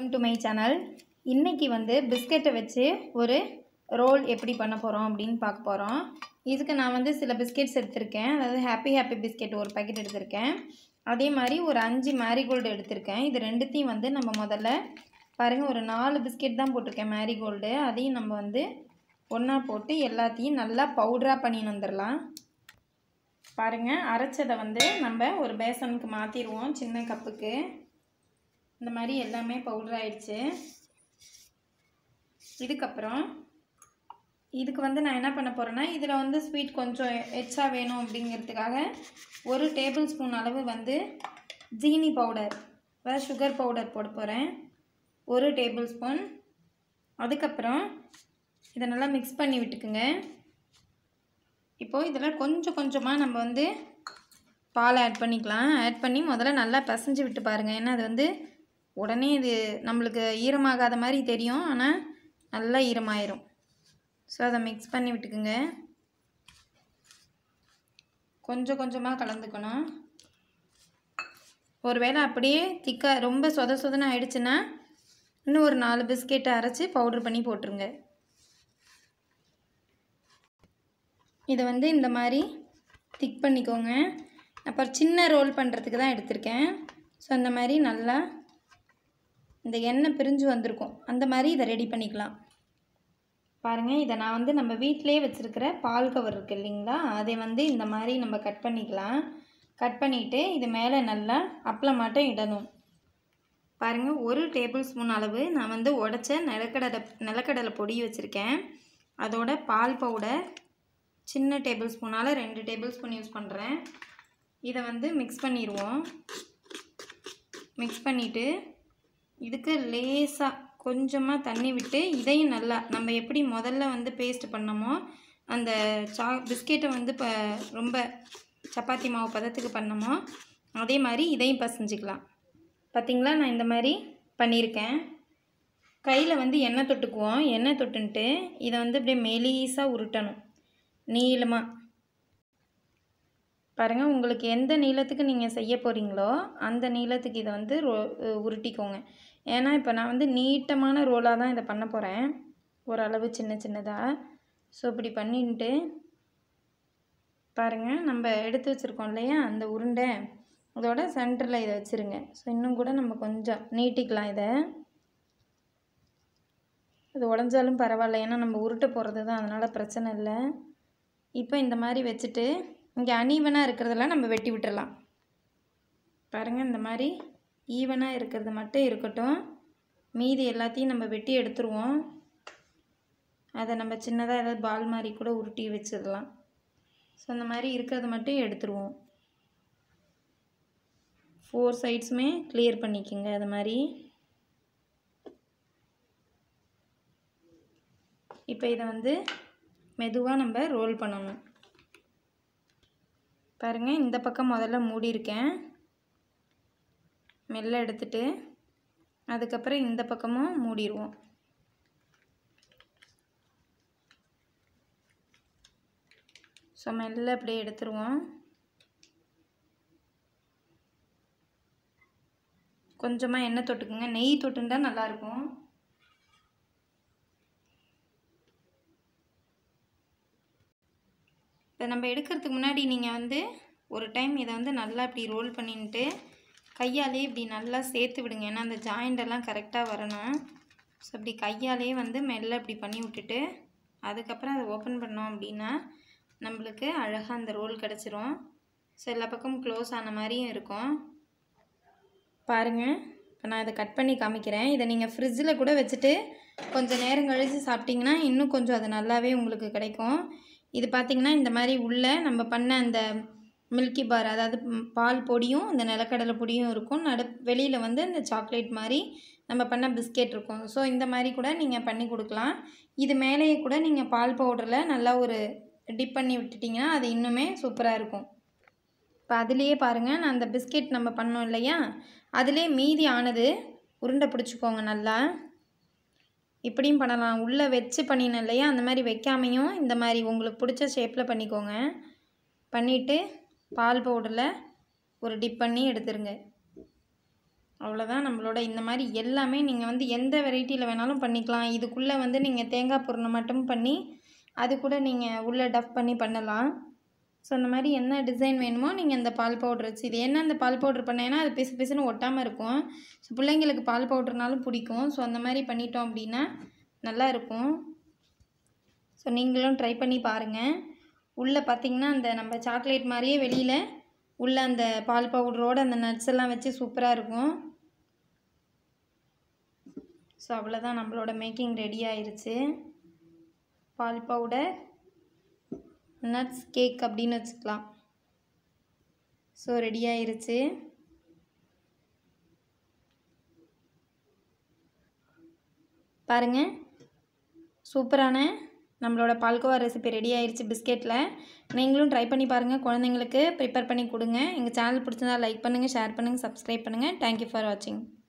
to my channel இன்றைக்கி வந்து பிஸ்கெட்டை வச்சு ஒரு ரோல் எப்படி பண்ண போகிறோம் அப்படின்னு பார்க்க போகிறோம் இதுக்கு நான் வந்து சில பிஸ்கெட்ஸ் எடுத்திருக்கேன் அதாவது ஹாப்பி ஹாப்பி பிஸ்கெட் ஒரு பாக்கெட் எடுத்திருக்கேன் அதே மாதிரி ஒரு அஞ்சு மேரிகோல்டு எடுத்திருக்கேன் இது ரெண்டுத்தையும் வந்து நம்ம முதல்ல பாருங்கள் ஒரு நாலு பிஸ்கெட் தான் போட்டிருக்கேன் மேரிகோல்டு அதையும் நம்ம வந்து ஒன்றா போட்டு எல்லாத்தையும் நல்லா பவுடராக பண்ணின்னு வந்துடலாம் பாருங்கள் அரைச்சதை வந்து நம்ம ஒரு பேசனுக்கு மாற்றிடுவோம் சின்ன கப்புக்கு இந்த மாதிரி எல்லாமே பவுடர் ஆயிடுச்சு இதுக்கப்புறம் இதுக்கு வந்து நான் என்ன பண்ண போகிறேன்னா இதில் வந்து ஸ்வீட் கொஞ்சம் எச்சா வேணும் அப்படிங்கிறதுக்காக ஒரு டேபிள் ஸ்பூன் அளவு வந்து ஜீனி பவுடர் அதாவது சுகர் பவுடர் போட போகிறேன் ஒரு டேபிள் ஸ்பூன் அதுக்கப்புறம் இதை நல்லா மிக்ஸ் பண்ணி விட்டுக்குங்க இப்போது இதில் கொஞ்சம் கொஞ்சமாக நம்ம வந்து பால் ஆட் பண்ணிக்கலாம் ஆட் பண்ணி முதல்ல நல்லா பிசைஞ்சு விட்டு பாருங்கள் ஏன்னா அது வந்து உடனே இது நம்மளுக்கு ஈரமாகாத மாதிரி தெரியும் ஆனால் நல்லா ஈரமாயிரும் ஸோ அதை மிக்ஸ் பண்ணி விட்டுக்குங்க கொஞ்சம் கொஞ்சமாக கலந்துக்கணும் ஒருவேளை அப்படியே திக்காக ரொம்ப சொத சொதன்னு ஆயிடுச்சுன்னா இன்னும் ஒரு நாலு பிஸ்கெட்டை அரைச்சி பவுட்ரு பண்ணி போட்டுருங்க இதை வந்து இந்த மாதிரி திக் பண்ணிக்கோங்க அப்புறம் சின்ன ரோல் பண்ணுறதுக்கு தான் எடுத்திருக்கேன் ஸோ அந்த மாதிரி நல்லா இந்த எண்ணெய் பிரிஞ்சு வந்திருக்கும் அந்த மாதிரி இதை ரெடி பண்ணிக்கலாம் பாருங்கள் இதை நான் வந்து நம்ம வீட்டிலே வச்சுருக்கிற பால் கவர் இருக்குது இல்லைங்களா அதை வந்து இந்த மாதிரி நம்ம கட் பண்ணிக்கலாம் கட் பண்ணிவிட்டு இது மேலே நல்லா அப்பளம் மட்டும் இடணும் பாருங்கள் ஒரு டேபிள் ஸ்பூன் அளவு நான் வந்து உடச்ச நிலக்கடலை நிலக்கடலை பொடி வச்சுருக்கேன் அதோட பால் பவுடர் சின்ன டேபிள் ஸ்பூனால் ரெண்டு டேபிள் ஸ்பூன் யூஸ் பண்ணுறேன் இதை வந்து மிக்ஸ் பண்ணிடுவோம் மிக்ஸ் பண்ணிவிட்டு இதுக்கு லேசாக கொஞ்சமாக தண்ணி விட்டு இதையும் நல்லா நம்ம எப்படி முதல்ல வந்து பேஸ்ட் பண்ணோமோ அந்த சா பிஸ்கெட்டை வந்து இப்போ ரொம்ப சப்பாத்தி மாவு பதத்துக்கு பண்ணோமோ அதே மாதிரி இதையும் பசைஞ்சிக்கலாம் பார்த்திங்களா நான் இந்த மாதிரி பண்ணியிருக்கேன் கையில் வந்து எண்ணெய் தொட்டுக்குவோம் எண்ணெய் தொட்டுன்ட்டு இதை வந்து அப்படியே மெலீஸாக உருட்டணும் நீளமாக பாருங்கள் உங்களுக்கு எந்த நீளத்துக்கு நீங்கள் செய்ய போகிறீங்களோ அந்த நீளத்துக்கு இதை வந்து ரோ உருட்டிக்கோங்க ஏன்னா இப்போ நான் வந்து நீட்டமான ரோலாக தான் இதை பண்ண போகிறேன் ஓரளவு சின்ன சின்னதாக ஸோ இப்படி பண்ணிட்டு பாருங்கள் நம்ம எடுத்து வச்சுருக்கோம் இல்லையா அந்த உருண்டை அதோட சென்டரில் இதை வச்சுருங்க ஸோ இன்னும் கூட நம்ம கொஞ்சம் நீட்டிக்கலாம் இதை இது உடஞ்சாலும் பரவாயில்ல ஏன்னா நம்ம உருட்ட போகிறது தான் அதனால் பிரச்சனை இல்லை இப்போ இந்த மாதிரி வச்சுட்டு இங்கே அனீவனாக இருக்கிறதெல்லாம் நம்ம வெட்டி விட்டுறலாம் பாருங்கள் இந்த மாதிரி ஈவனாக இருக்கிறது மட்டும் இருக்கட்டும் மீதி எல்லாத்தையும் நம்ம வெட்டி எடுத்துருவோம் அதை நம்ம சின்னதாக ஏதாவது பால் மாதிரி கூட உருட்டி வச்சிடலாம் ஸோ அந்த மாதிரி இருக்கிறத மட்டும் எடுத்துருவோம் ஃபோர் சைட்ஸுமே கிளியர் பண்ணிக்கோங்க அது மாதிரி இப்போ இதை வந்து மெதுவாக நம்ம ரோல் பண்ணணும் பாருங்கள் இந்த பக்கம் முதல்ல மூடியிருக்கேன் மெல்ல எடுத்துட்டு அதுக்கப்புறம் இந்த பக்கமும் மூடிடுவோம் ஸோ மெல்ல அப்படியே எடுத்துருவோம் கொஞ்சமாக எண்ணெய் தொட்டுக்குங்க நெய் தொட்டுண்டா நல்லாயிருக்கும் இப்போ நம்ம எடுக்கிறதுக்கு முன்னாடி நீங்கள் வந்து ஒரு டைம் இதை வந்து நல்லா இப்படி ரோல் பண்ணிட்டு கையாலே இப்படி நல்லா சேர்த்து விடுங்க ஏன்னா அந்த ஜாயிண்டெல்லாம் கரெக்டாக வரணும் ஸோ இப்படி கையாலே வந்து மெல்ல இப்படி பண்ணி விட்டுட்டு அதுக்கப்புறம் அதை ஓப்பன் பண்ணோம் அப்படின்னா நம்மளுக்கு அழகாக அந்த ரோல் கிடச்சிரும் ஸோ எல்லா பக்கமும் க்ளோஸ் ஆன மாதிரியும் இருக்கும் பாருங்கள் இப்போ நான் இதை கட் பண்ணி காமிக்கிறேன் இதை நீங்கள் ஃப்ரிட்ஜில் கூட வச்சுட்டு கொஞ்சம் நேரம் கழித்து சாப்பிட்டிங்கன்னா இன்னும் கொஞ்சம் அது நல்லாவே உங்களுக்கு கிடைக்கும் இது பார்த்திங்கன்னா இந்த மாதிரி உள்ளே நம்ம பண்ண அந்த மில்கி பார் அதாவது பால் பொடியும் இந்த நிலக்கடலை பொடியும் இருக்கும் நடு வெளியில் வந்து இந்த சாக்லேட் மாதிரி நம்ம பண்ண பிஸ்கெட் இருக்கும் ஸோ இந்த மாதிரி கூட நீங்கள் பண்ணி கொடுக்கலாம் இது மேலேயே கூட நீங்கள் பால் பவுடரில் நல்லா ஒரு டிப் பண்ணி விட்டுட்டிங்கன்னா அது இன்னுமே சூப்பராக இருக்கும் இப்போ அதுலேயே பாருங்கள் நான் அந்த பிஸ்கெட் நம்ம பண்ணோம் இல்லையா அதிலே மீதி ஆனது உருண்டை பிடிச்சிக்கோங்க நல்லா இப்படியும் பண்ணலாம் உள்ளே வச்சு பண்ணினேன் இல்லையா அந்த மாதிரி வைக்காமையும் இந்த மாதிரி உங்களுக்கு பிடிச்ச ஷேப்பில் பண்ணிக்கோங்க பண்ணிவிட்டு பால் பவுடரில் ஒரு டிப் பண்ணி எடுத்துருங்க அவ்வளோதான் நம்மளோட இந்த மாதிரி எல்லாமே நீங்கள் வந்து எந்த வெரைட்டியில் வேணாலும் பண்ணிக்கலாம் இதுக்குள்ளே வந்து நீங்கள் தேங்காய் பூரணம் மட்டும் பண்ணி அது கூட நீங்கள் உள்ளே டஃப் பண்ணி பண்ணலாம் ஸோ அந்த மாதிரி என்ன டிசைன் வேணுமோ நீங்கள் இந்த பால் பவுடர் வச்சு இது என்ன இந்த பால் பவுடர் பண்ணேன்னா அது பிசு பிசுன்னு ஒட்டாமல் இருக்கும் ஸோ பிள்ளைங்களுக்கு பால் பவுடர்னாலும் பிடிக்கும் ஸோ அந்த மாதிரி பண்ணிட்டோம் அப்படின்னா நல்லா இருக்கும் ஸோ நீங்களும் ட்ரை பண்ணி பாருங்கள் உள்ளே பார்த்தீங்கன்னா அந்த நம்ம சாக்லேட் மாதிரியே வெளியில் உள்ளே அந்த பால் பவுடரோடு அந்த நட்ஸ் எல்லாம் வச்சு சூப்பராக இருக்கும் ஸோ அவ்வளோதான் நம்மளோட மேக்கிங் ரெடி ஆயிருச்சு பால் பவுடர் நட்ஸ் கேக் அப்படின்னு வச்சுக்கலாம் ஸோ ரெடி ஆயிருச்சு பாருங்கள் சூப்பரான நம்மளோட பால்கோவா ரெசிபி ரெடி ஆயிருச்சு பிஸ்கெட்டில் நீங்களும் ட்ரை பண்ணி பாருங்கள் குழந்தைங்களுக்கு ப்ரிப்பேர் பண்ணி கொடுங்க எங்கள் சேனல் பிடிச்சிருந்தா லைக் பண்ணுங்கள் ஷேர் பண்ணுங்கள் சப்ஸ்கிரைப் பண்ணுங்கள் தேங்க்யூ ஃபார் வாட்சிங்